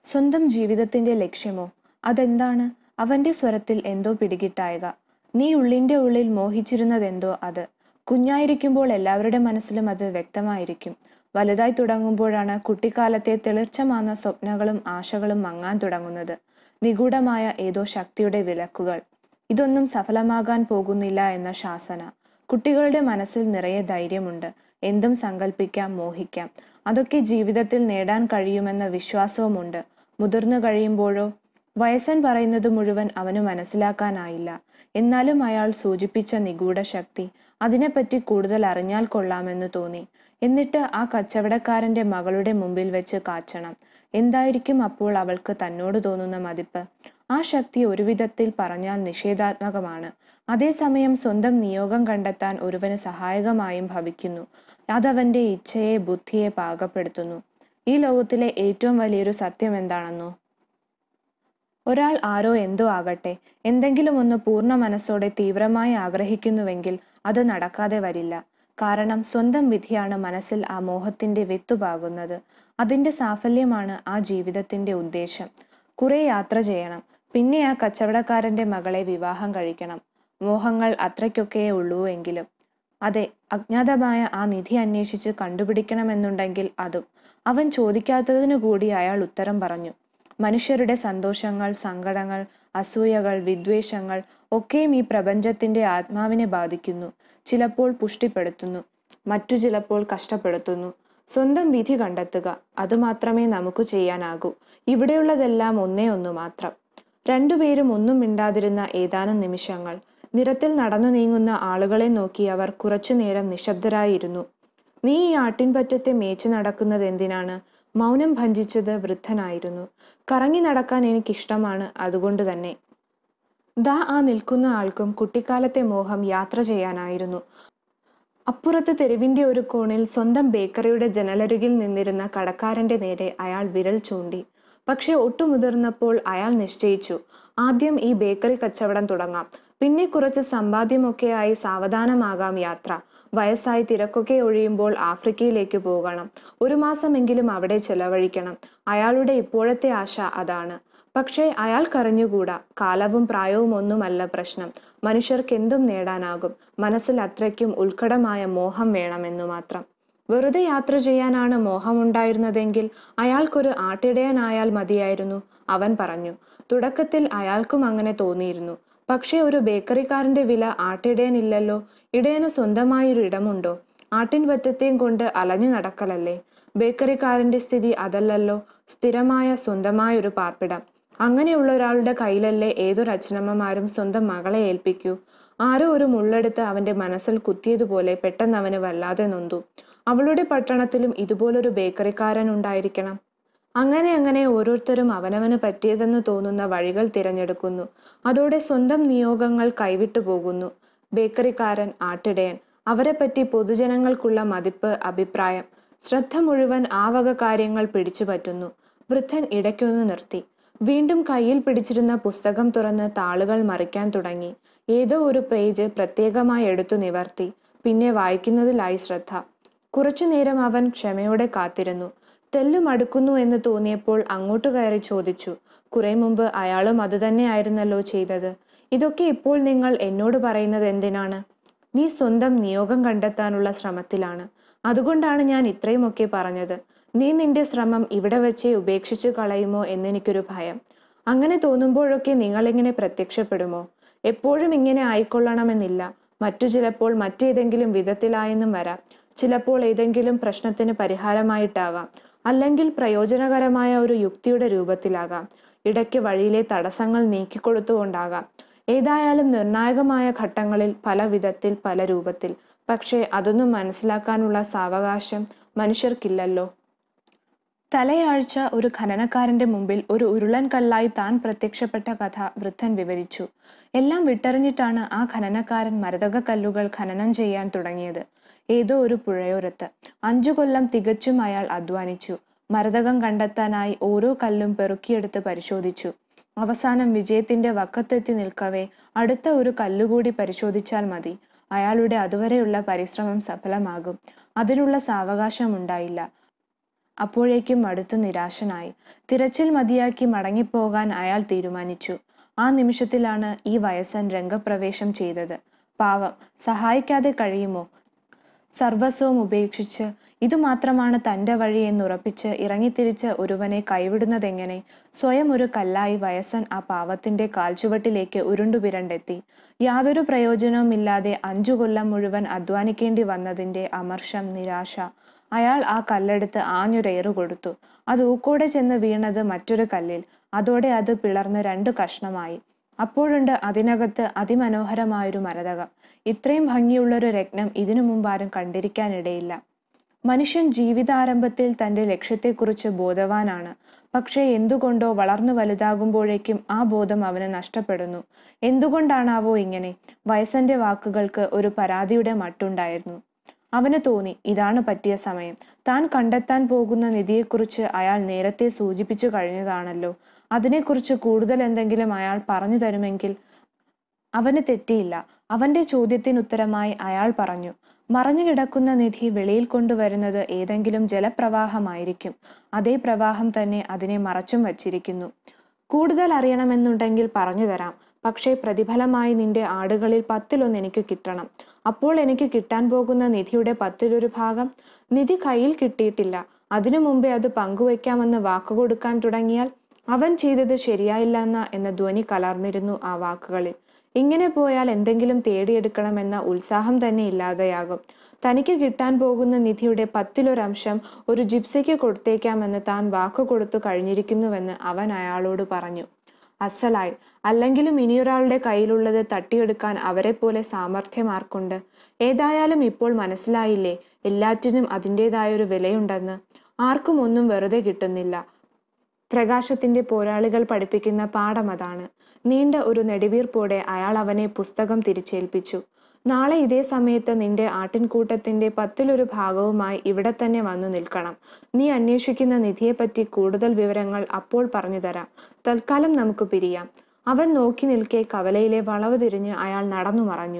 സ്വന്തം ജീവിതത്തിന്റെ ലക്ഷ്യമോ അതെന്താണ് അവന്റെ സ്വരത്തിൽ എന്തോ പിടികിട്ടായക നീ ഉള്ളിന്റെ ഉള്ളിൽ മോഹിച്ചിരുന്നതെന്തോ അത് കുഞ്ഞായിരിക്കുമ്പോൾ എല്ലാവരുടെ മനസ്സിലും അത് വ്യക്തമായിരിക്കും വലുതായി തുടങ്ങുമ്പോഴാണ് കുട്ടിക്കാലത്തെ തെളിർച്ചമാർന്ന സ്വപ്നങ്ങളും ആശകളും മങ്ങാൻ തുടങ്ങുന്നത് നിഗൂഢമായ ഏതോ ശക്തിയുടെ വിലക്കുകൾ ഇതൊന്നും സഫലമാകാൻ പോകുന്നില്ല എന്ന ശാസന കുട്ടികളുടെ മനസ്സിൽ നിറയെ ധൈര്യമുണ്ട് എന്തും സങ്കല്പിക്കാം മോഹിക്കാം അതൊക്കെ ജീവിതത്തിൽ നേടാൻ കഴിയുമെന്ന വിശ്വാസവുമുണ്ട് മുതിർന്നു കഴിയുമ്പോഴോ വയസ്സൻ പറയുന്നത് മുഴുവൻ അവന് മനസ്സിലാക്കാനായില്ല എന്നാലും അയാൾ സൂചിപ്പിച്ച നിഗൂഢ ശക്തി അതിനെപ്പറ്റി കൂടുതൽ അറിഞ്ഞാൽ കൊള്ളാമെന്ന് തോന്നി എന്നിട്ട് ആ കച്ചവടക്കാരന്റെ മകളുടെ മുമ്പിൽ വെച്ച് കാച്ചണം എന്തായിരിക്കും അപ്പോൾ അവൾക്ക് തന്നോട് തോന്നുന്ന മതിപ്പ് ആ ശക്തി ഒരു വിധത്തിൽ പറഞ്ഞാൽ നിഷേധാത്മകമാണ് അതേസമയം സ്വന്തം നിയോഗം കണ്ടെത്താൻ ഒരുവന് സഹായകമായും ഭവിക്കുന്നു അതവന്റെ ഇച്ഛയെ ബുദ്ധിയെ പാകപ്പെടുത്തുന്നു ഈ ലോകത്തിലെ ഏറ്റവും വലിയൊരു സത്യം എന്താണെന്നോ ഒരാൾ ആരോ എന്തോ ആകട്ടെ എന്തെങ്കിലും ഒന്ന് പൂർണ്ണ മനസ്സോടെ തീവ്രമായി ആഗ്രഹിക്കുന്നുവെങ്കിൽ അത് നടക്കാതെ വരില്ല കാരണം സ്വന്തം വിധിയാണ് മനസ്സിൽ ആ മോഹത്തിന്റെ വിത്തുപാകുന്നത് അതിന്റെ സാഫല്യമാണ് ആ ജീവിതത്തിന്റെ ഉദ്ദേശം കുറെ യാത്ര ചെയ്യണം പിന്നെ ആ കച്ചവടക്കാരന്റെ മകളെ വിവാഹം കഴിക്കണം മോഹങ്ങൾ അത്രയ്ക്കൊക്കെയേ ഉള്ളൂ എങ്കിലും അതെ അജ്ഞാതമായ ആ നിധി അന്വേഷിച്ച് കണ്ടുപിടിക്കണമെന്നുണ്ടെങ്കിൽ അതും അവൻ ചോദിക്കാത്തതിനു കൂടി അയാൾ ഉത്തരം പറഞ്ഞു മനുഷ്യരുടെ സന്തോഷങ്ങൾ സങ്കടങ്ങൾ അസൂയകൾ വിദ്വേഷങ്ങൾ ഒക്കെയും ഈ പ്രപഞ്ചത്തിന്റെ ആത്മാവിനെ ബാധിക്കുന്നു ചിലപ്പോൾ പുഷ്ടിപ്പെടുത്തുന്നു മറ്റു ചിലപ്പോൾ കഷ്ടപ്പെടുത്തുന്നു സ്വന്തം വിധി കണ്ടെത്തുക അതുമാത്രമേ നമുക്ക് ചെയ്യാനാകൂ ഇവിടെയുള്ളതെല്ലാം ഒന്നേ ഒന്നു മാത്രം രണ്ടുപേരും ഒന്നും മിണ്ടാതിരുന്ന ഏതാനും നിമിഷങ്ങൾ നിരത്തിൽ നടന്നു നീങ്ങുന്ന ആളുകളെ നോക്കി അവർ കുറച്ചുനേരം നിശബ്ദരായിരുന്നു നീ ഈ ആട്ടിൻപറ്റത്തെ മേച്ചു നടക്കുന്നത് എന്തിനാണ് മൗനം ഭഞ്ജിച്ചത് വൃദ്ധനായിരുന്നു കറങ്ങി നടക്കാൻ എനിക്കിഷ്ടമാണ് അതുകൊണ്ട് തന്നെ ദാ ആ നിൽക്കുന്ന ആൾക്കും കുട്ടിക്കാലത്തെ മോഹം യാത്ര ചെയ്യാനായിരുന്നു അപ്പുറത്ത് തെരുവിന്റെ ഒരു കോണിൽ സ്വന്തം ബേക്കറിയുടെ ജനലരുകിൽ നിന്നിരുന്ന കടക്കാരന്റെ നേരെ അയാൾ വിരൽ ചൂണ്ടി പക്ഷെ ഒട്ടുമുതിർന്നപ്പോൾ അയാൾ നിശ്ചയിച്ചു ആദ്യം ഈ ബേക്കറി കച്ചവടം തുടങ്ങാം പിന്നെ കുറച്ച് സമ്പാദ്യമൊക്കെയായി സാവധാനമാകാം യാത്ര വയസ്സായി തിരക്കൊക്കെ ഒഴിയുമ്പോൾ ആഫ്രിക്കയിലേക്ക് പോകണം ഒരു മാസമെങ്കിലും അവിടെ ചെലവഴിക്കണം അയാളുടെ ഇപ്പോഴത്തെ ആശ അതാണ് പക്ഷേ അയാൾക്കറിഞ്ഞുകൂടാ കാലവും പ്രായവും ഒന്നുമല്ല പ്രശ്നം മനുഷ്യർക്ക് എന്തും നേടാനാകും മനസ്സിൽ അത്രയ്ക്കും ഉത്കടമായ മോഹം വേണമെന്നു മാത്രം വെറുതെ യാത്ര ചെയ്യാനാണ് മോഹമുണ്ടായിരുന്നതെങ്കിൽ അയാൾക്കൊരു ആട്ടിടയനായാൽ മതിയായിരുന്നു അവൻ പറഞ്ഞു തുടക്കത്തിൽ അയാൾക്കും അങ്ങനെ തോന്നിയിരുന്നു പക്ഷേ ഒരു ബേക്കറിക്കാരന്റെ വില ആട്ടിടയനില്ലല്ലോ ഇടയന് സ്വന്തമായൊരു ഇടമുണ്ടോ ആട്ടിൻപറ്റത്തെയും കൊണ്ട് അലഞ്ഞു നടക്കലല്ലേ ബേക്കറിക്കാരന്റെ സ്ഥിതി അതല്ലല്ലോ സ്ഥിരമായ സ്വന്തമായൊരു പാർപ്പിടം അങ്ങനെയുള്ള ഒരാളുടെ കയ്യിലല്ലേ ഏതൊരു അച്ഛനമ്മമാരും സ്വന്തം മകളെ ഏൽപ്പിക്കൂ ആരോ ഒരു മുള്ളെടുത്ത് അവന്റെ മനസ്സിൽ കുത്തിയതുപോലെ പെട്ടെന്ന് അവന് വല്ലാതെ നൊന്തു അവളുടെ പട്ടണത്തിലും ഇതുപോലൊരു ബേക്കറിക്കാരൻ ഉണ്ടായിരിക്കണം അങ്ങനെ അങ്ങനെ ഓരോരുത്തരും അവനവന് പറ്റിയതെന്ന് തോന്നുന്ന വഴികൾ തിരഞ്ഞെടുക്കുന്നു അതോടെ സ്വന്തം നിയോഗങ്ങൾ കൈവിട്ടു പോകുന്നു ബേക്കറിക്കാരൻ ആട്ടിടയൻ അവരെപ്പറ്റി പൊതുജനങ്ങൾക്കുള്ള മതിപ്പ് അഭിപ്രായം ശ്രദ്ധ മുഴുവൻ ആ വക കാര്യങ്ങൾ പിടിച്ചുപറ്റുന്നു വൃദ്ധൻ ഇടയ്ക്കൊന്ന് നിർത്തി വീണ്ടും കയ്യിൽ പിടിച്ചിരുന്ന പുസ്തകം തുറന്ന് താളുകൾ മറിക്കാൻ തുടങ്ങി ഏതോ ഒരു പേജ് പ്രത്യേകമായി എടുത്തു നിവർത്തി പിന്നെ വായിക്കുന്നതിലായി ശ്രദ്ധ കുറച്ചുനേരം അവൻ ക്ഷമയോടെ കാത്തിരുന്നു തെല്ലും അടുക്കുന്നു എന്ന് തോന്നിയപ്പോൾ അങ്ങോട്ട് കയറി ചോദിച്ചു കുറെ മുമ്പ് അയാളും അതുതന്നെയായിരുന്നല്ലോ ചെയ്തത് ഇതൊക്കെ ഇപ്പോൾ നിങ്ങൾ എന്നോട് പറയുന്നത് എന്തിനാണ് നീ സ്വന്തം നിയോഗം കണ്ടെത്താനുള്ള ശ്രമത്തിലാണ് അതുകൊണ്ടാണ് ഞാൻ ഇത്രയുമൊക്കെ പറഞ്ഞത് നീ നിന്റെ ശ്രമം ഇവിടെ വെച്ചേ ഉപേക്ഷിച്ചു കളയുമോ എന്നെനിക്കൊരു ഭയം അങ്ങനെ തോന്നുമ്പോഴൊക്കെ നിങ്ങളിങ്ങനെ പ്രത്യക്ഷപ്പെടുമോ എപ്പോഴും ഇങ്ങനെ ആയിക്കൊള്ളണമെന്നില്ല മറ്റു ചിലപ്പോൾ മറ്റേതെങ്കിലും വിധത്തിലായെന്നും വരാം ചിലപ്പോൾ ഏതെങ്കിലും പ്രശ്നത്തിന് പരിഹാരമായിട്ടാകാം അല്ലെങ്കിൽ പ്രയോജനകരമായ ഒരു യുക്തിയുടെ രൂപത്തിലാകാം ഇടയ്ക്ക് വഴിയിലെ തടസ്സങ്ങൾ നീക്കിക്കൊടുത്തുകൊണ്ടാകാം ഏതായാലും നിർണായകമായ ഘട്ടങ്ങളിൽ പല വിധത്തിൽ പല രൂപത്തിൽ പക്ഷേ അതൊന്നും മനസ്സിലാക്കാനുള്ള സാവകാശം മനുഷ്യർക്കില്ലല്ലോ തലയാഴ്ച ഒരു ഖനനക്കാരന്റെ മുമ്പിൽ ഒരു ഉരുളൻ കല്ലായി താൻ പ്രത്യക്ഷപ്പെട്ട കഥ വൃദ്ധൻ വിവരിച്ചു എല്ലാം വിട്ടെറിഞ്ഞിട്ടാണ് ആ ഖനനക്കാരൻ മരതക കല്ലുകൾ ഖനനം ചെയ്യാൻ തുടങ്ങിയത് ഏതോ ഒരു പുഴയോരത്ത് അഞ്ചു കൊല്ലം തികച്ചും അയാൾ അധ്വാനിച്ചു മരതകം കണ്ടെത്താനായി ഓരോ കല്ലും പെറുക്കിയെടുത്ത് പരിശോധിച്ചു അവസാനം വിജയത്തിന്റെ വക്കത്തെത്തി നിൽക്കവേ അടുത്ത ഒരു കല്ലുകൂടി പരിശോധിച്ചാൽ മതി അയാളുടെ അതുവരെയുള്ള പരിശ്രമം സഫലമാകും അതിനുള്ള സാവകാശം ഉണ്ടായില്ല അപ്പോഴേക്കും മടുത്തു നിരാശനായി തിരച്ചിൽ മതിയാക്കി മടങ്ങിപ്പോകാൻ അയാൾ തീരുമാനിച്ചു ആ നിമിഷത്തിലാണ് ഈ വയസ്സൻ രംഗപ്രവേശം ചെയ്തത് പാവം സഹായിക്കാതെ കഴിയുമോ സർവസ്വവും ഉപേക്ഷിച്ച് ഇതുമാത്രമാണ് തൻ്റെ വഴി എന്നുറപ്പിച്ച് ഇറങ്ങിത്തിരിച്ച് ഒരുവനെ കൈവിടുന്നതെങ്ങനെ സ്വയം ഒരു കല്ലായി വയസ്സൻ ആ പാവത്തിന്റെ കാൽച്ചുവട്ടിലേക്ക് ഉരുണ്ടുപിരണ്ടെത്തി യാതൊരു പ്രയോജനവുമില്ലാതെ അഞ്ചു കൊല്ലം മുഴുവൻ അധ്വാനിക്കേണ്ടി വന്നതിന്റെ അമർഷം നിരാശ അയാൾ ആ കല്ലെടുത്ത് ആഞ്ഞൊരേറു കൊടുത്തു അത് ഊക്കോടെ ചെന്ന് വീണത് മറ്റൊരു കല്ലിൽ അതോടെ അത് പിളർന്ന് രണ്ടു കഷ്ണമായി അപ്പോഴുണ്ട് അതിനകത്ത് അതിമനോഹരമായൊരു മരതകം ഇത്രയും ഭംഗിയുള്ളൊരു രത്നം ഇതിനു മുമ്പ് ആരും കണ്ടിരിക്കാനിടയില്ല മനുഷ്യൻ ജീവിതാരംഭത്തിൽ തന്റെ ലക്ഷ്യത്തെക്കുറിച്ച് ബോധവാനാണ് പക്ഷേ എന്തുകൊണ്ടോ വളർന്നു വലുതാകുമ്പോഴേക്കും ആ ബോധം അവന് നഷ്ടപ്പെടുന്നു എന്തുകൊണ്ടാണാവോ ഇങ്ങനെ വയസ്സന്റെ വാക്കുകൾക്ക് ഒരു പരാതിയുടെ മട്ടുണ്ടായിരുന്നു അവന് തോന്നി ഇതാണ് പറ്റിയ സമയം താൻ കണ്ടെത്താൻ പോകുന്ന നിധിയെക്കുറിച്ച് അയാൾ നേരത്തെ സൂചിപ്പിച്ചു കഴിഞ്ഞതാണല്ലോ അതിനെക്കുറിച്ച് കൂടുതൽ എന്തെങ്കിലും അയാൾ പറഞ്ഞു തരുമെങ്കിൽ അവന് തെറ്റിയില്ല അവന്റെ ചോദ്യത്തിന് ഉത്തരമായി അയാൾ പറഞ്ഞു മറഞ്ഞു കിടക്കുന്ന നിധി വെളിയിൽ കൊണ്ടുവരുന്നത് ഏതെങ്കിലും ജലപ്രവാഹമായിരിക്കും അതേ പ്രവാഹം തന്നെ അതിനെ മറച്ചും വച്ചിരിക്കുന്നു കൂടുതൽ അറിയണമെന്നുണ്ടെങ്കിൽ പറഞ്ഞു തരാം പക്ഷേ പ്രതിഫലമായി നിന്റെ ആടുകളിൽ പത്തിലൊന്ന് എനിക്ക് കിട്ടണം അപ്പോൾ എനിക്ക് കിട്ടാൻ പോകുന്ന നിധിയുടെ പത്തിലൊരു ഭാഗം നിധി കയ്യിൽ കിട്ടിയിട്ടില്ല അതിനു മുമ്പേ അത് പങ്കുവയ്ക്കാമെന്ന് വാക്കുകൊടുക്കാൻ തുടങ്ങിയാൽ അവൻ ചെയ്തത് ശരിയായില്ല എന്ന എന്ന ധ്വനി കലർന്നിരുന്നു ആ വാക്കുകളിൽ ഇങ്ങനെ പോയാൽ എന്തെങ്കിലും തേടിയെടുക്കണമെന്ന ഉത്സാഹം തന്നെ ഇല്ലാതെയാകും തനിക്ക് കിട്ടാൻ പോകുന്ന നിധിയുടെ പത്തിലൊരംശം ഒരു ജിപ്സിക്ക് കൊടുത്തേക്കാമെന്ന് താൻ വാക്കു കൊടുത്തു കഴിഞ്ഞിരിക്കുന്നുവെന്ന് അവൻ അയാളോട് പറഞ്ഞു അസലായി അല്ലെങ്കിലും ഇനിയൊരാളുടെ കയ്യിലുള്ളത് തട്ടിയെടുക്കാൻ അവരെ പോലെ സാമർഥ്യമാർക്കുണ്ട് ഏതായാലും ഇപ്പോൾ മനസ്സിലായില്ലേ എല്ലാറ്റിനും അതിൻ്റെതായൊരു വിലയുണ്ടെന്ന് ആർക്കും ഒന്നും വെറുതെ കിട്ടുന്നില്ല പ്രകാശത്തിന്റെ പോരാളികൾ പഠിപ്പിക്കുന്ന പാഠം അതാണ് നീണ്ട ഒരു നെടുവീർപ്പോടെ അയാൾ അവനെ പുസ്തകം തിരിച്ചേൽപ്പിച്ചു നാളെ ഇതേ സമയത്ത് നിന്റെ ആട്ടിൻകൂട്ടത്തിന്റെ പത്തിലൊരു ഭാഗവുമായി ഇവിടെ തന്നെ വന്നു നിൽക്കണം നീ അന്വേഷിക്കുന്ന നിധിയെപ്പറ്റി കൂടുതൽ വിവരങ്ങൾ അപ്പോൾ പറഞ്ഞു തരാം തൽക്കാലം നമുക്ക് പിരിയാം അവൻ നോക്കി നിൽക്കെ കവലയിലെ വളവ് തിരിഞ്ഞ് അയാൾ നടന്നു മറഞ്ഞു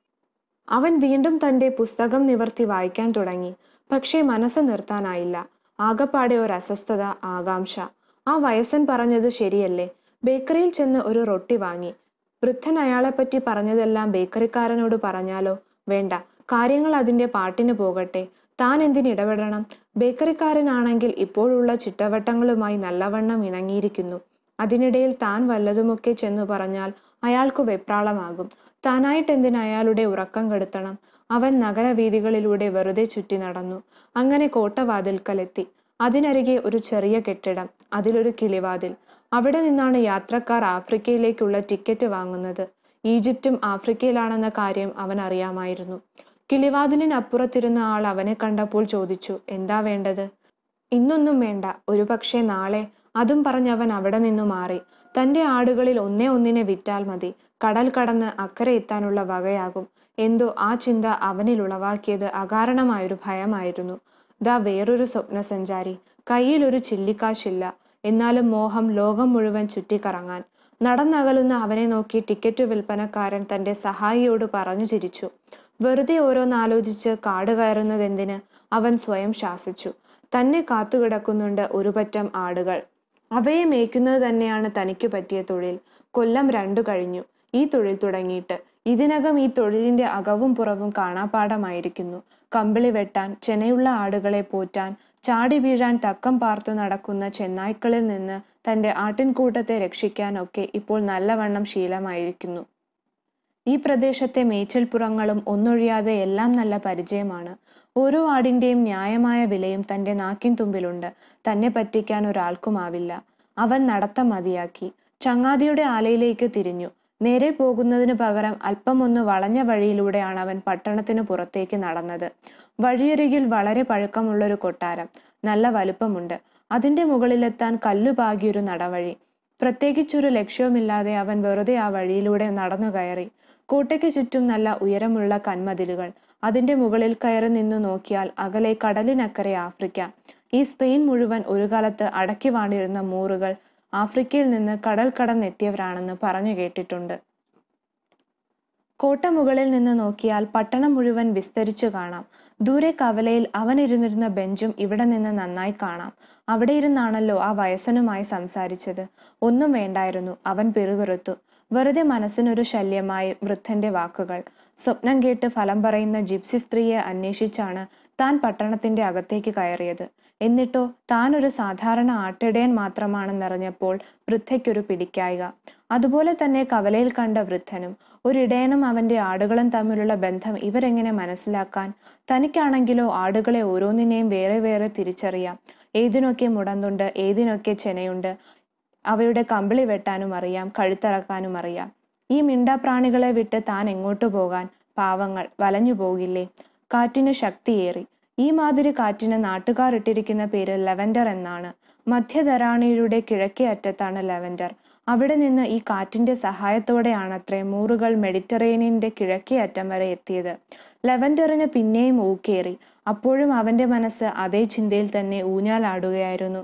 അവൻ വീണ്ടും തന്റെ പുസ്തകം നിവർത്തി വായിക്കാൻ തുടങ്ങി പക്ഷേ മനസ്സ് നിർത്താനായില്ല ആകപ്പാടെ ഒരു അസ്വസ്ഥത ആകാംക്ഷ ആ വയസ്സൻ പറഞ്ഞത് ശരിയല്ലേ ബേക്കറിയിൽ ചെന്ന് ഒരു റൊട്ടി വാങ്ങി വൃദ്ധൻ അയാളെപ്പറ്റി പറഞ്ഞതെല്ലാം ബേക്കറിക്കാരനോട് പറഞ്ഞാലോ വേണ്ട കാര്യങ്ങൾ അതിന്റെ പാട്ടിന് പോകട്ടെ താൻ എന്തിനിടപെടണം ബേക്കറിക്കാരനാണെങ്കിൽ ഇപ്പോഴുള്ള ചിട്ടവട്ടങ്ങളുമായി നല്ലവണ്ണം ഇണങ്ങിയിരിക്കുന്നു അതിനിടയിൽ താൻ വല്ലതുമൊക്കെ ചെന്നു പറഞ്ഞാൽ അയാൾക്ക് വെപ്രാളമാകും താനായിട്ട് എന്തിന് അയാളുടെ ഉറക്കം കെടുത്തണം അവൻ നഗരവീഥികളിലൂടെ വെറുതെ ചുറ്റി നടന്നു അങ്ങനെ കോട്ടവാതിൽക്കലെത്തി അതിനരികെ ഒരു ചെറിയ കെട്ടിടം അതിലൊരു കിളിവാതിൽ അവിടെ നിന്നാണ് യാത്രക്കാർ ആഫ്രിക്കയിലേക്കുള്ള ടിക്കറ്റ് വാങ്ങുന്നത് ഈജിപ്തും ആഫ്രിക്കയിലാണെന്ന കാര്യം അവൻ അറിയാമായിരുന്നു കിളിവാതിലിനപ്പുറത്തിരുന്ന ആൾ അവനെ കണ്ടപ്പോൾ ചോദിച്ചു എന്താ വേണ്ടത് ഇന്നൊന്നും വേണ്ട ഒരുപക്ഷെ നാളെ അതും പറഞ്ഞവൻ അവിടെ നിന്നു മാറി തന്റെ ആടുകളിൽ ഒന്നേ ഒന്നിനെ വിറ്റാൽ മതി കടൽ കടന്ന് അക്കരെ എത്താനുള്ള വകയാകും എന്തോ ആ ചിന്ത അവനിൽ ഉളവാക്കിയത് അകാരണമായൊരു ഭയമായിരുന്നു ദാ വേറൊരു സ്വപ്നസഞ്ചാരി കയ്യിൽ ഒരു ചില്ലിക്കാശില്ല എന്നാലും മോഹം ലോകം മുഴുവൻ ചുറ്റിക്കറങ്ങാൻ നടന്നകലുന്ന അവനെ നോക്കി ടിക്കറ്റ് വിൽപ്പനക്കാരൻ തന്റെ സഹായിയോട് പറഞ്ഞു ചിരിച്ചു വെറുതെ ഓരോന്നാലോചിച്ച് കാട് കയറുന്നതെന്തിന് അവൻ സ്വയം ശാസിച്ചു തന്നെ കാത്തുകിടക്കുന്നുണ്ട് ഒരു പറ്റം ആടുകൾ അവയെ മേയ്ക്കുന്നത് തന്നെയാണ് തനിക്ക് പറ്റിയ തൊഴിൽ കൊല്ലം രണ്ടു കഴിഞ്ഞു ഈ തൊഴിൽ തുടങ്ങിയിട്ട് ഇതിനകം ഈ തൊഴിലിന്റെ അകവും പുറവും കാണാപ്പാടമായിരിക്കുന്നു കമ്പിളി വെട്ടാൻ ചെനയുള്ള ആടുകളെ പോറ്റാൻ ചാടി വീഴാൻ തക്കം പാർത്തു നടക്കുന്ന ചെന്നായ്ക്കളിൽ നിന്ന് തന്റെ ആട്ടിൻകൂട്ടത്തെ രക്ഷിക്കാനൊക്കെ ഇപ്പോൾ നല്ലവണ്ണം ശീലമായിരിക്കുന്നു ഈ പ്രദേശത്തെ മേച്ചിൽപ്പുറങ്ങളും ഒന്നൊഴിയാതെ എല്ലാം നല്ല പരിചയമാണ് ഓരോ ആടിന്റെയും ന്യായമായ വിലയും തന്റെ നാക്കിൻ തുമ്പിലുണ്ട് തന്നെ പറ്റിക്കാൻ ഒരാൾക്കുമാവില്ല അവൻ നടത്തം മതിയാക്കി ചങ്ങാതിയുടെ ആലയിലേക്ക് തിരിഞ്ഞു നേരെ പോകുന്നതിന് പകരം അല്പമൊന്ന് വളഞ്ഞ വഴിയിലൂടെയാണ് അവൻ പട്ടണത്തിന് പുറത്തേക്ക് നടന്നത് വഴിയരികിൽ വളരെ പഴക്കമുള്ളൊരു കൊട്ടാരം നല്ല വലുപ്പമുണ്ട് അതിന്റെ മുകളിലെത്താൻ കല്ലുപാകിയൊരു നടവഴി പ്രത്യേകിച്ചൊരു ലക്ഷ്യവുമില്ലാതെ അവൻ വെറുതെ ആ വഴിയിലൂടെ നടന്നു കയറി കോട്ടയ്ക്ക് ചുറ്റും നല്ല ഉയരമുള്ള കന്മതിലുകൾ അതിന്റെ മുകളിൽ കയറി നിന്നു നോക്കിയാൽ അകലെ കടലിനക്കരെ ആഫ്രിക്ക ഈ സ്പെയിൻ മുഴുവൻ ഒരു കാലത്ത് അടക്കി വാണിരുന്ന മൂറുകൾ ആഫ്രിക്കയിൽ നിന്ന് കടൽ കടന്നെത്തിയവരാണെന്ന് പറഞ്ഞു കേട്ടിട്ടുണ്ട് കോട്ട മുകളിൽ നിന്ന് നോക്കിയാൽ പട്ടണം മുഴുവൻ വിസ്തരിച്ചു കാണാം ദൂരെ കവലയിൽ അവൻ ഇരുന്നിരുന്ന ബെഞ്ചും ഇവിടെ നിന്ന് നന്നായി കാണാം അവിടെ ഇരുന്നാണല്ലോ ആ വയസ്സനുമായി സംസാരിച്ചത് ഒന്നും വേണ്ടായിരുന്നു അവൻ പിറുപിറുത്തു വെറുതെ മനസ്സിനൊരു ശല്യമായി വൃദ്ധന്റെ വാക്കുകൾ സ്വപ്നം കേട്ട് ഫലം പറയുന്ന ജിപ്സി സ്ത്രീയെ അന്വേഷിച്ചാണ് താൻ പട്ടണത്തിന്റെ അകത്തേക്ക് കയറിയത് എന്നിട്ടോ താൻ ഒരു സാധാരണ ആട്ടിടയൻ മാത്രമാണെന്നറിഞ്ഞപ്പോൾ വൃദ്ധയ്ക്കൊരു പിടിക്കായിക അതുപോലെ തന്നെ കവലയിൽ കണ്ട വൃദ്ധനും ഒരിടയനും അവന്റെ ആടുകളും തമ്മിലുള്ള ബന്ധം ഇവരെങ്ങനെ മനസ്സിലാക്കാൻ തനിക്കാണെങ്കിലോ ആടുകളെ ഓരോന്നിനെയും വേറെ വേറെ തിരിച്ചറിയാം ഏതിനൊക്കെ മുടന്തുണ്ട് ഏതിനൊക്കെ ചെനയുണ്ട് അവയുടെ കമ്പിളി വെട്ടാനും അറിയാം കഴുത്തറക്കാനും അറിയാം ഈ മിണ്ടാപ്രാണികളെ വിട്ട് താൻ എങ്ങോട്ടു പോകാൻ പാവങ്ങൾ വലഞ്ഞു പോകില്ലേ കാറ്റിന് ശക്തിയേറി ഈ മാതിരി കാറ്റിന് നാട്ടുകാർ ഇട്ടിരിക്കുന്ന പേര് ലെവൻഡർ എന്നാണ് മധ്യധരാണിയുടെ കിഴക്കേ അറ്റത്താണ് ലെവൻഡർ അവിടെ നിന്ന് ഈ കാറ്റിന്റെ സഹായത്തോടെയാണത്രേ മൂറുകൾ മെഡിറ്ററേനിയന്റെ കിഴക്കേ അറ്റം വരെ എത്തിയത് ലെവൻഡറിന് പിന്നെയും ഊക്കേറി അപ്പോഴും അവന്റെ മനസ്സ് അതേ ചിന്തയിൽ തന്നെ ഊഞ്ഞാലാടുകയായിരുന്നു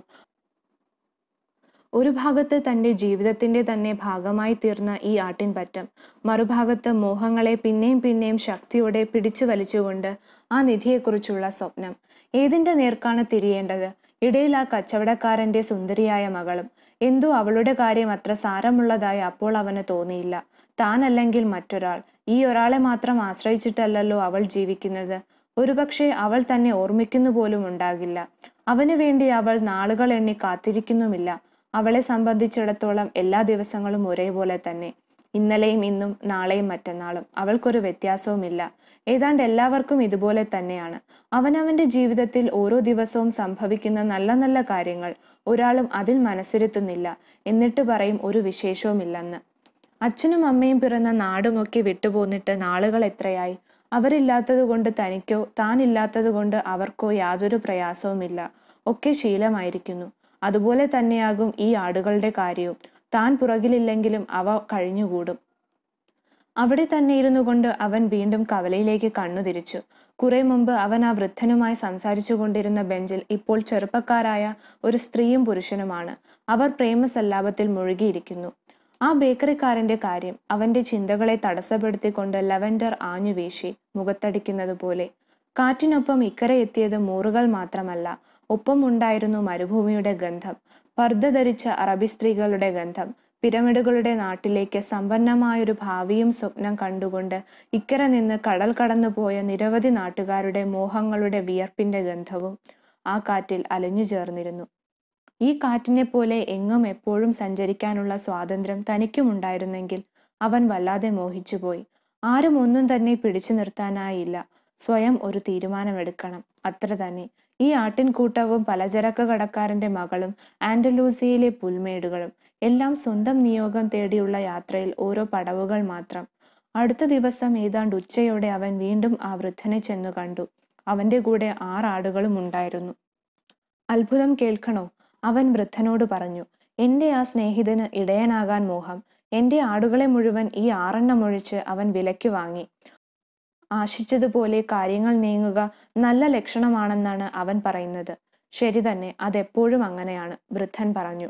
ഒരു ഭാഗത്ത് തന്റെ ജീവിതത്തിന്റെ തന്നെ ഭാഗമായി തീർന്ന ഈ ആട്ടിൻപറ്റം മറുഭാഗത്ത് മോഹങ്ങളെ പിന്നെയും പിന്നെയും ശക്തിയോടെ പിടിച്ചു വലിച്ചുകൊണ്ട് ആ നിധിയെക്കുറിച്ചുള്ള സ്വപ്നം ഏതിന്റെ നേർക്കാണ് തിരിയേണ്ടത് ഇടയിൽ ആ കച്ചവടക്കാരന്റെ സുന്ദരിയായ മകളും എന്തോ അവളുടെ കാര്യം അത്ര സാരമുള്ളതായി അപ്പോൾ അവന് തോന്നിയില്ല താനല്ലെങ്കിൽ മറ്റൊരാൾ ഈ ഒരാളെ മാത്രം ആശ്രയിച്ചിട്ടല്ലല്ലോ അവൾ ജീവിക്കുന്നത് ഒരുപക്ഷെ അവൾ തന്നെ ഓർമ്മിക്കുന്നു പോലും ഉണ്ടാകില്ല അവനു വേണ്ടി അവൾ നാളുകൾ എണ്ണി കാത്തിരിക്കുന്നുമില്ല അവളെ സംബന്ധിച്ചിടത്തോളം എല്ലാ ദിവസങ്ങളും ഒരേപോലെ തന്നെ ഇന്നലെയും ഇന്നും നാളെയും മറ്റന്നാളും അവൾക്കൊരു വ്യത്യാസവുമില്ല ഏതാണ്ട് എല്ലാവർക്കും ഇതുപോലെ തന്നെയാണ് അവനവന്റെ ജീവിതത്തിൽ ഓരോ ദിവസവും സംഭവിക്കുന്ന നല്ല നല്ല കാര്യങ്ങൾ ഒരാളും അതിൽ മനസ്സിരുത്തുന്നില്ല എന്നിട്ട് പറയും ഒരു വിശേഷവുമില്ലെന്ന് അച്ഛനും അമ്മയും പിറന്ന നാടുമൊക്കെ വിട്ടുപോന്നിട്ട് നാളുകൾ എത്രയായി അവരില്ലാത്തത് കൊണ്ട് തനിക്കോ താനില്ലാത്തത് കൊണ്ട് അവർക്കോ യാതൊരു പ്രയാസവുമില്ല ഒക്കെ ശീലമായിരിക്കുന്നു അതുപോലെ തന്നെയാകും ഈ ആടുകളുടെ കാര്യവും താൻ പുറകിലില്ലെങ്കിലും അവ കഴിഞ്ഞുകൂടും അവിടെ തന്നെ ഇരുന്നു കൊണ്ട് അവൻ വീണ്ടും കവലയിലേക്ക് കണ്ണു തിരിച്ചു കുറെ മുമ്പ് അവൻ ആ വൃദ്ധനുമായി സംസാരിച്ചു കൊണ്ടിരുന്ന ബെഞ്ചിൽ ഇപ്പോൾ ചെറുപ്പക്കാരായ ഒരു സ്ത്രീയും പുരുഷനുമാണ് അവർ പ്രേമസല്ലാപത്തിൽ മുഴുകിയിരിക്കുന്നു ആ ബേക്കറിക്കാരന്റെ കാര്യം അവന്റെ ചിന്തകളെ തടസ്സപ്പെടുത്തിക്കൊണ്ട് ലവൻഡർ ആഞ്ഞു വീശി മുഖത്തടിക്കുന്നത് പോലെ കാറ്റിനൊപ്പം ഇക്കരെ എത്തിയത് മൂറുകൾ മാത്രമല്ല ഒപ്പം ഉണ്ടായിരുന്നു മരുഭൂമിയുടെ ഗന്ധം പർദ്ദ ധരിച്ച അറബി സ്ത്രീകളുടെ ഗന്ധം പിരമിഡുകളുടെ നാട്ടിലേക്ക് സമ്പന്നമായൊരു ഭാവിയും സ്വപ്നം കണ്ടുകൊണ്ട് ഇക്കരെ നിന്ന് കടൽ കടന്നുപോയ നിരവധി നാട്ടുകാരുടെ മോഹങ്ങളുടെ വിയർപ്പിന്റെ ഗന്ധവും ആ കാറ്റിൽ അലഞ്ഞു ചേർന്നിരുന്നു ഈ കാറ്റിനെ പോലെ എങ്ങും എപ്പോഴും സഞ്ചരിക്കാനുള്ള സ്വാതന്ത്ര്യം തനിക്കുമുണ്ടായിരുന്നെങ്കിൽ അവൻ വല്ലാതെ മോഹിച്ചുപോയി ആരും ഒന്നും തന്നെ പിടിച്ചു നിർത്താനായില്ല സ്വയം ഒരു തീരുമാനമെടുക്കണം അത്ര തന്നെ ഈ ആട്ടിൻകൂട്ടവും പലചരക്ക് കടക്കാരന്റെ മകളും ആൻഡലൂസിയയിലെ പുൽമേടുകളും എല്ലാം സ്വന്തം നിയോഗം തേടിയുള്ള യാത്രയിൽ ഓരോ പടവുകൾ മാത്രം അടുത്ത ദിവസം ഏതാണ്ട് ഉച്ചയോടെ അവൻ വീണ്ടും ആ വൃദ്ധനെ ചെന്നു കണ്ടു അവന്റെ കൂടെ ആറാടുകളും ഉണ്ടായിരുന്നു അത്ഭുതം കേൾക്കണോ അവൻ വൃദ്ധനോട് പറഞ്ഞു എന്റെ ആ സ്നേഹിതന് ഇടയനാകാൻ മോഹം എന്റെ ആടുകളെ മുഴുവൻ ഈ ആറെണ്ണം ഒഴിച്ച് അവൻ വിലയ്ക്ക് വാങ്ങി ആശിച്ചതുപോലെ കാര്യങ്ങൾ നീങ്ങുക നല്ല ലക്ഷണമാണെന്നാണ് അവൻ പറയുന്നത് ശരി തന്നെ അതെപ്പോഴും അങ്ങനെയാണ് വൃദ്ധൻ പറഞ്ഞു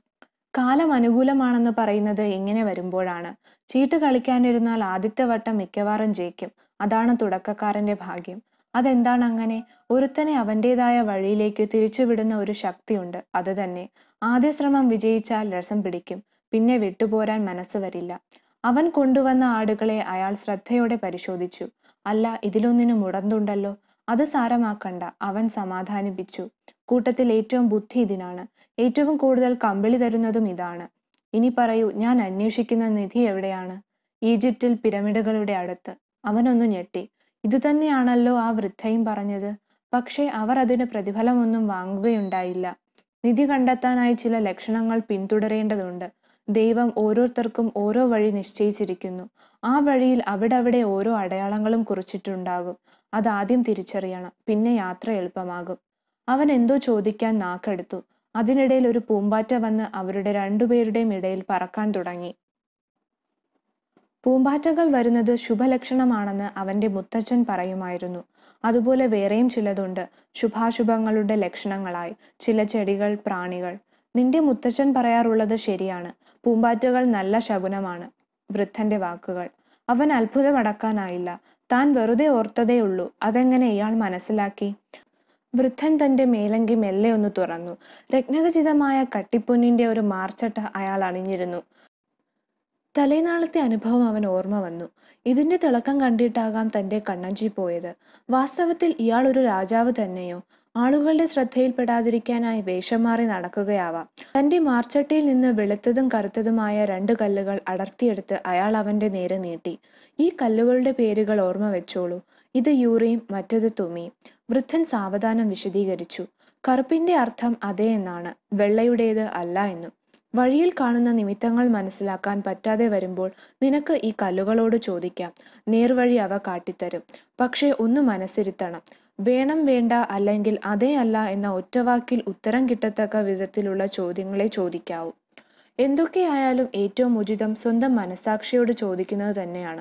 കാലം അനുകൂലമാണെന്ന് പറയുന്നത് ഇങ്ങനെ വരുമ്പോഴാണ് ചീട്ട് കളിക്കാനിരുന്നാൽ ആദ്യത്തെ വട്ടം മിക്കവാറും ജയിക്കും അതാണ് തുടക്കക്കാരന്റെ ഭാഗ്യം അതെന്താണ് അങ്ങനെ ഒരുത്തനെ അവൻ്റെതായ വഴിയിലേക്ക് തിരിച്ചുവിടുന്ന ഒരു ശക്തിയുണ്ട് അത് തന്നെ ആദ്യ ശ്രമം വിജയിച്ചാൽ രസം പിടിക്കും പിന്നെ വിട്ടുപോരാൻ മനസ്സ് വരില്ല അവൻ കൊണ്ടുവന്ന ആടുകളെ അയാൾ ശ്രദ്ധയോടെ പരിശോധിച്ചു അല്ല ഇതിലൊന്നിന് മുടന്തുണ്ടല്ലോ അത് സാരമാക്കണ്ട അവൻ സമാധാനിപ്പിച്ചു കൂട്ടത്തിൽ ഏറ്റവും ബുദ്ധി ഇതിനാണ് ഏറ്റവും കൂടുതൽ കമ്പിളി തരുന്നതും ഇതാണ് ഇനി പറയൂ ഞാൻ അന്വേഷിക്കുന്ന നിധി എവിടെയാണ് ഈജിപ്തിൽ പിരമിഡുകളുടെ അടുത്ത് അവനൊന്നു ഞെട്ടി ഇതുതന്നെയാണല്ലോ ആ വൃദ്ധയും പറഞ്ഞത് പക്ഷേ അവർ അതിന് പ്രതിഫലമൊന്നും വാങ്ങുകയുണ്ടായില്ല നിധി കണ്ടെത്താനായി ചില ലക്ഷണങ്ങൾ പിന്തുടരേണ്ടതുണ്ട് ദൈവം ഓരോരുത്തർക്കും ഓരോ വഴി നിശ്ചയിച്ചിരിക്കുന്നു ആ വഴിയിൽ അവിടവിടെ ഓരോ അടയാളങ്ങളും കുറിച്ചിട്ടുണ്ടാകും അതാദ്യം തിരിച്ചറിയണം പിന്നെ യാത്ര എളുപ്പമാകും അവൻ എന്തോ ചോദിക്കാൻ നാക്കെടുത്തു അതിനിടയിൽ ഒരു പൂമ്പാറ്റ വന്ന് അവരുടെ രണ്ടുപേരുടെയും ഇടയിൽ പറക്കാൻ തുടങ്ങി പൂമ്പാറ്റകൾ വരുന്നത് ശുഭലക്ഷണമാണെന്ന് അവന്റെ മുത്തച്ഛൻ പറയുമായിരുന്നു അതുപോലെ വേറെയും ചിലതുണ്ട് ശുഭാശുഭങ്ങളുടെ ലക്ഷണങ്ങളായി ചില ചെടികൾ പ്രാണികൾ നിന്റെ മുത്തച്ഛൻ പറയാറുള്ളത് ശരിയാണ് പൂമ്പാറ്റകൾ നല്ല ശകുനമാണ് വൃദ്ധന്റെ വാക്കുകൾ അവൻ അത്ഭുതമടക്കാനായില്ല താൻ വെറുതെ ഓർത്തതേ ഉള്ളൂ അതെങ്ങനെ ഇയാൾ മനസ്സിലാക്കി വൃദ്ധൻ തന്റെ മേലങ്കി മെല്ലെ ഒന്ന് തുറന്നു രത്നഖചിതമായ കട്ടിപ്പൊന്നിന്റെ ഒരു മാർച്ചട്ട അയാൾ അണിഞ്ഞിരുന്നു തലേനാളത്തെ അനുഭവം അവൻ ഓർമ്മ വന്നു ഇതിന്റെ തിളക്കം കണ്ടിട്ടാകാം തന്റെ കണ്ണഞ്ചി പോയത് വാസ്തവത്തിൽ ഇയാൾ ഒരു രാജാവ് തന്നെയോ ആളുകളുടെ ശ്രദ്ധയിൽപ്പെടാതിരിക്കാനായി വേഷം മാറി നടക്കുകയാവാം തന്റെ മാർച്ചട്ടയിൽ നിന്ന് വെളുത്തതും കറുത്തതുമായ രണ്ട് കല്ലുകൾ അടർത്തിയെടുത്ത് അയാൾ അവന്റെ നേരെ നീട്ടി ഈ കല്ലുകളുടെ പേരുകൾ ഓർമ്മ വെച്ചോളൂ ഇത് യൂറിയും മറ്റത് തുമിയും വൃദ്ധൻ സാവധാനം വിശദീകരിച്ചു കറുപ്പിന്റെ അർത്ഥം അതേ എന്നാണ് വെള്ളയുടേത് അല്ല എന്നും വഴിയിൽ കാണുന്ന നിമിത്തങ്ങൾ മനസ്സിലാക്കാൻ പറ്റാതെ വരുമ്പോൾ നിനക്ക് ഈ കല്ലുകളോട് ചോദിക്കാം നേർവഴി അവ കാട്ടിത്തരും പക്ഷേ ഒന്ന് മനസ്സിരുത്തണം വേണം വേണ്ട അല്ലെങ്കിൽ അതേ അല്ല എന്ന ഒറ്റവാക്കിൽ ഉത്തരം കിട്ടത്തക്ക വിധത്തിലുള്ള ചോദ്യങ്ങളെ ചോദിക്കാവൂ എന്തൊക്കെയായാലും ഏറ്റവും ഉചിതം സ്വന്തം മനസാക്ഷിയോട് ചോദിക്കുന്നത് തന്നെയാണ്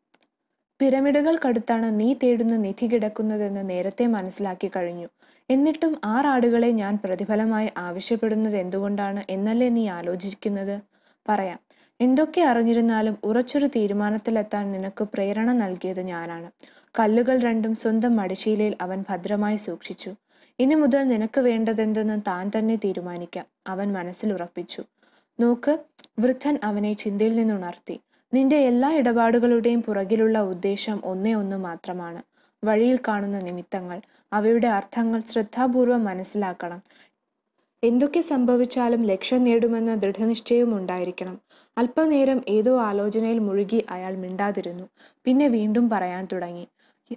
പിരമിഡുകൾക്കടുത്താണ് നീ തേടുന്ന നിധി കിടക്കുന്നതെന്ന് നേരത്തെ മനസ്സിലാക്കി കഴിഞ്ഞു എന്നിട്ടും ആറാടുകളെ ഞാൻ പ്രതിഫലമായി ആവശ്യപ്പെടുന്നത് എന്തുകൊണ്ടാണ് എന്നല്ലേ നീ ആലോചിക്കുന്നത് പറയാം എന്തൊക്കെ അറിഞ്ഞിരുന്നാലും ഉറച്ചൊരു തീരുമാനത്തിലെത്താൻ നിനക്ക് പ്രേരണ നൽകിയത് ഞാനാണ് കല്ലുകൾ രണ്ടും സ്വന്തം മടിശീലയിൽ അവൻ ഭദ്രമായി സൂക്ഷിച്ചു ഇനി മുതൽ നിനക്ക് വേണ്ടതെന്തെന്ന് താൻ തന്നെ തീരുമാനിക്കാം അവൻ മനസ്സിൽ ഉറപ്പിച്ചു നോക്ക് വൃദ്ധൻ അവനെ ചിന്തയിൽ നിന്നുണർത്തി നിന്റെ എല്ലാ ഇടപാടുകളുടെയും പുറകിലുള്ള ഉദ്ദേശം ഒന്നേ ഒന്ന് മാത്രമാണ് വഴിയിൽ കാണുന്ന നിമിത്തങ്ങൾ അവയുടെ അർത്ഥങ്ങൾ ശ്രദ്ധാപൂർവം മനസ്സിലാക്കണം എന്തൊക്കെ സംഭവിച്ചാലും ലക്ഷ്യം നേടുമെന്ന ദൃഢനിശ്ചയവും ഉണ്ടായിരിക്കണം അല്പനേരം ഏതോ ആലോചനയിൽ മുഴുകി അയാൾ മിണ്ടാതിരുന്നു പിന്നെ വീണ്ടും പറയാൻ തുടങ്ങി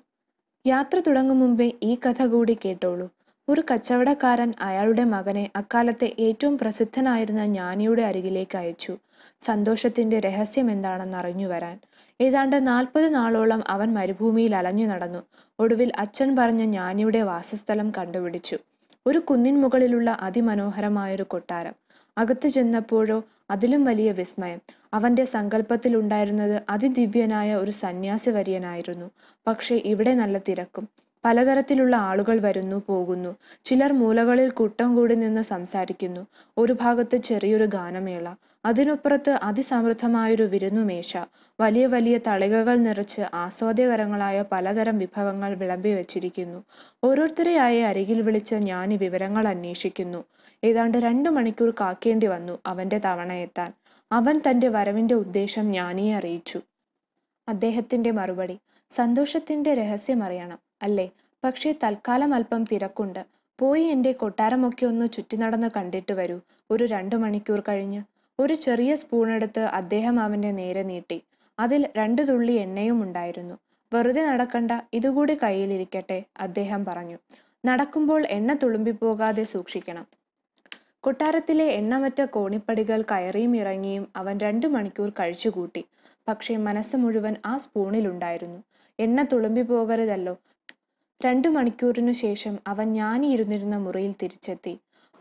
യാത്ര തുടങ്ങും മുമ്പേ ഈ കഥ കൂടി കേട്ടോളൂ ഒരു കച്ചവടക്കാരൻ അയാളുടെ മകനെ അക്കാലത്തെ ഏറ്റവും പ്രസിദ്ധനായിരുന്ന ജ്ഞാനിയുടെ അരികിലേക്ക് അയച്ചു സന്തോഷത്തിന്റെ രഹസ്യം എന്താണെന്ന് അറിഞ്ഞു വരാൻ ഏതാണ്ട് നാൽപ്പത് നാളോളം അവൻ മരുഭൂമിയിൽ അലഞ്ഞു നടന്നു ഒടുവിൽ അച്ഛൻ പറഞ്ഞ ജ്ഞാനിയുടെ വാസസ്ഥലം കണ്ടുപിടിച്ചു ഒരു കുന്നിൻ മുകളിലുള്ള അതിമനോഹരമായൊരു കൊട്ടാരം അകത്ത് ചെന്നപ്പോഴോ അതിലും വലിയ വിസ്മയം അവന്റെ സങ്കല്പത്തിലുണ്ടായിരുന്നത് അതിദിവ്യനായ ഒരു സന്യാസി വര്യനായിരുന്നു പക്ഷേ ഇവിടെ നല്ല തിരക്കും പലതരത്തിലുള്ള ആളുകൾ വരുന്നു പോകുന്നു ചിലർ മൂലകളിൽ കൂട്ടം കൂടി നിന്ന് സംസാരിക്കുന്നു ഒരു ഭാഗത്ത് ചെറിയൊരു ഗാനമേള അതിനപ്പുറത്ത് അതിസമൃദ്ധമായൊരു വിരുന്നുമേശ വലിയ വലിയ തളികകൾ നിറച്ച് ആസ്വാദ്യകരങ്ങളായ പലതരം വിഭവങ്ങൾ വിളമ്പി വച്ചിരിക്കുന്നു ഓരോരുത്തരെയായി അരികിൽ വിളിച്ച് ഞാൻ ഈ വിവരങ്ങൾ അന്വേഷിക്കുന്നു ഏതാണ്ട് രണ്ടു മണിക്കൂർ കാക്കേണ്ടി വന്നു അവന്റെ തവണയെത്താൻ അവൻ തന്റെ വരവിന്റെ ഉദ്ദേശം ജ്ഞാനിയെ അറിയിച്ചു അദ്ദേഹത്തിന്റെ മറുപടി സന്തോഷത്തിന്റെ രഹസ്യം അറിയണം അല്ലേ പക്ഷേ തൽക്കാലം അല്പം തിരക്കുണ്ട് പോയി എൻ്റെ കൊട്ടാരമൊക്കെ ഒന്ന് ചുറ്റി നടന്ന് കണ്ടിട്ട് വരൂ ഒരു രണ്ടു മണിക്കൂർ കഴിഞ്ഞ് ഒരു ചെറിയ സ്പൂൺ എടുത്ത് അദ്ദേഹം അവന്റെ നേരെ നീട്ടി അതിൽ രണ്ടു തുള്ളി എണ്ണയും ഉണ്ടായിരുന്നു വെറുതെ നടക്കണ്ട ഇതുകൂടി കയ്യിലിരിക്കട്ടെ അദ്ദേഹം പറഞ്ഞു നടക്കുമ്പോൾ എണ്ണ തുളുമ്പിപ്പോകാതെ സൂക്ഷിക്കണം കൊട്ടാരത്തിലെ എണ്ണമറ്റ കോണിപ്പടികൾ കയറിയും ഇറങ്ങിയും അവൻ രണ്ടു മണിക്കൂർ കഴിച്ചുകൂട്ടി പക്ഷേ മനസ്സ് മുഴുവൻ ആ സ്പൂണിലുണ്ടായിരുന്നു എണ്ണ തുളുമ്പി പോകരുതല്ലോ രണ്ടു മണിക്കൂറിനു ശേഷം അവൻ ഞാനിയിരുന്നിരുന്ന മുറിയിൽ തിരിച്ചെത്തി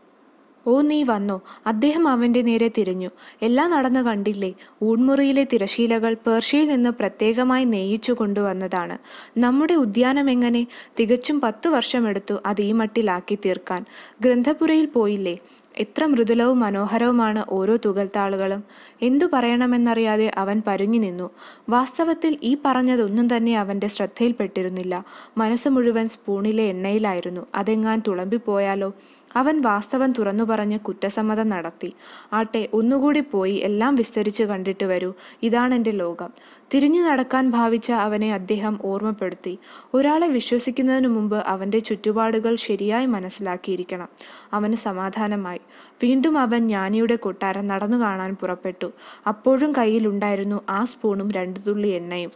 ഓ നീ വന്നോ അദ്ദേഹം അവന്റെ നേരെ തിരിഞ്ഞു എല്ലാം നടന്നു കണ്ടില്ലേ ഊൺമുറിയിലെ തിരശീലകൾ പേർഷ്യയിൽ നിന്ന് പ്രത്യേകമായി നെയ്യിച്ചു കൊണ്ടുവന്നതാണ് നമ്മുടെ ഉദ്യാനം എങ്ങനെ തികച്ചും പത്തു വർഷമെടുത്തു അത് ഈ മട്ടിലാക്കി തീർക്കാൻ ഗ്രന്ഥപുരയിൽ പോയില്ലേ എത്ര മൃദുലവും മനോഹരവുമാണ് ഓരോ തുകൽത്താളുകളും എന്തു പറയണമെന്നറിയാതെ അവൻ പരുങ്ങി നിന്നു വാസ്തവത്തിൽ ഈ പറഞ്ഞതൊന്നും തന്നെ അവന്റെ ശ്രദ്ധയിൽപ്പെട്ടിരുന്നില്ല മനസ്സ് മുഴുവൻ സ്പൂണിലെ എണ്ണയിലായിരുന്നു അതെങ്ങാൻ തുളമ്പിപ്പോയാലോ അവൻ വാസ്തവം തുറന്നു പറഞ്ഞ് കുറ്റസമ്മതം നടത്തി ആട്ടെ ഒന്നുകൂടി പോയി എല്ലാം വിസ്തരിച്ച് കണ്ടിട്ട് വരൂ ഇതാണെന്റെ ലോകം തിരിഞ്ഞു നടക്കാൻ ഭാവിച്ച അവനെ അദ്ദേഹം ഓർമ്മപ്പെടുത്തി ഒരാളെ വിശ്വസിക്കുന്നതിനു മുമ്പ് അവന്റെ ചുറ്റുപാടുകൾ ശരിയായി മനസ്സിലാക്കിയിരിക്കണം അവന് സമാധാനമായി വീണ്ടും അവൻ ജ്ഞാനിയുടെ കൊട്ടാരം നടന്നു കാണാൻ പുറപ്പെട്ടു അപ്പോഴും കയ്യിലുണ്ടായിരുന്നു ആ സ്പൂണും രണ്ടു തുള്ളി എണ്ണയും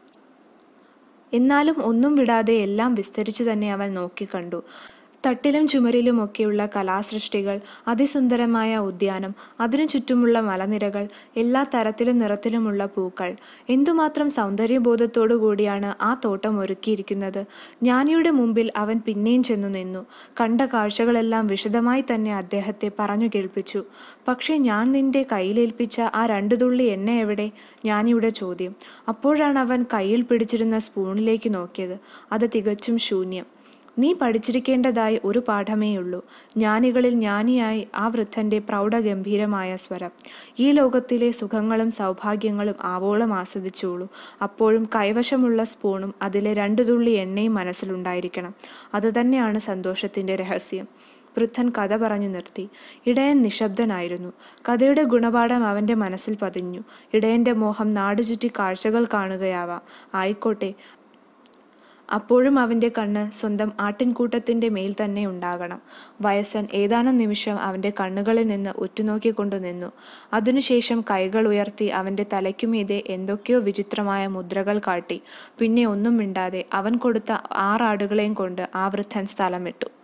എന്നാലും ഒന്നും വിടാതെ എല്ലാം വിസ്തരിച്ചു തന്നെ അവൻ നോക്കിക്കണ്ടു തട്ടിലും ചുമരിലുമൊക്കെയുള്ള കലാസൃഷ്ടികൾ അതിസുന്ദരമായ ഉദ്യാനം അതിനു ചുറ്റുമുള്ള മലനിരകൾ എല്ലാ തരത്തിലും നിറത്തിലുമുള്ള പൂക്കൾ എന്തുമാത്രം സൗന്ദര്യബോധത്തോടു കൂടിയാണ് ആ തോട്ടം ഒരുക്കിയിരിക്കുന്നത് ജ്ഞാനിയുടെ മുമ്പിൽ അവൻ പിന്നെയും ചെന്നു നിന്നു കണ്ട കാഴ്ചകളെല്ലാം വിശദമായി തന്നെ അദ്ദേഹത്തെ പറഞ്ഞു കേൾപ്പിച്ചു പക്ഷേ ഞാൻ നിന്റെ കയ്യിലേൽപ്പിച്ച ആ രണ്ടു തുള്ളി എണ്ണ എവിടെ ജ്ഞാനിയുടെ ചോദ്യം അപ്പോഴാണ് അവൻ കയ്യിൽ പിടിച്ചിരുന്ന സ്പൂണിലേക്ക് നോക്കിയത് അത് തികച്ചും ശൂന്യം നീ പഠിച്ചിരിക്കേണ്ടതായി ഒരു പാഠമേയുള്ളൂ ജ്ഞാനികളിൽ ജ്ഞാനിയായി ആ വൃദ്ധന്റെ പ്രൗഢഗംഭീരമായ സ്വരം ഈ ലോകത്തിലെ സുഖങ്ങളും സൗഭാഗ്യങ്ങളും ആവോളം ആസ്വദിച്ചോളൂ അപ്പോഴും കൈവശമുള്ള സ്പൂണും അതിലെ രണ്ടു തുള്ളി എണ്ണയും മനസ്സിലുണ്ടായിരിക്കണം അതുതന്നെയാണ് സന്തോഷത്തിന്റെ രഹസ്യം വൃദ്ധൻ കഥ പറഞ്ഞു നിർത്തി ഇടയൻ നിശബ്ദനായിരുന്നു കഥയുടെ ഗുണപാഠം അവന്റെ മനസ്സിൽ പതിഞ്ഞു ഇടയന്റെ മോഹം നാടുചുറ്റി കാഴ്ചകൾ കാണുകയാവാം ആയിക്കോട്ടെ അപ്പോഴും അവന്റെ കണ്ണ് സ്വന്തം ആട്ടിൻകൂട്ടത്തിന്റെ മേൽ തന്നെ ഉണ്ടാകണം വയസ്സൻ ഏതാനും നിമിഷം അവന്റെ കണ്ണുകളിൽ നിന്ന് ഉറ്റുനോക്കിക്കൊണ്ടു നിന്നു അതിനുശേഷം കൈകൾ ഉയർത്തി അവന്റെ തലയ്ക്കുമീതെ എന്തൊക്കെയോ വിചിത്രമായ മുദ്രകൾ കാട്ടി പിന്നെ ഒന്നും മിണ്ടാതെ അവൻ കൊടുത്ത ആറാടുകളെയും കൊണ്ട് ആ വൃദ്ധൻ സ്ഥലം വിട്ടു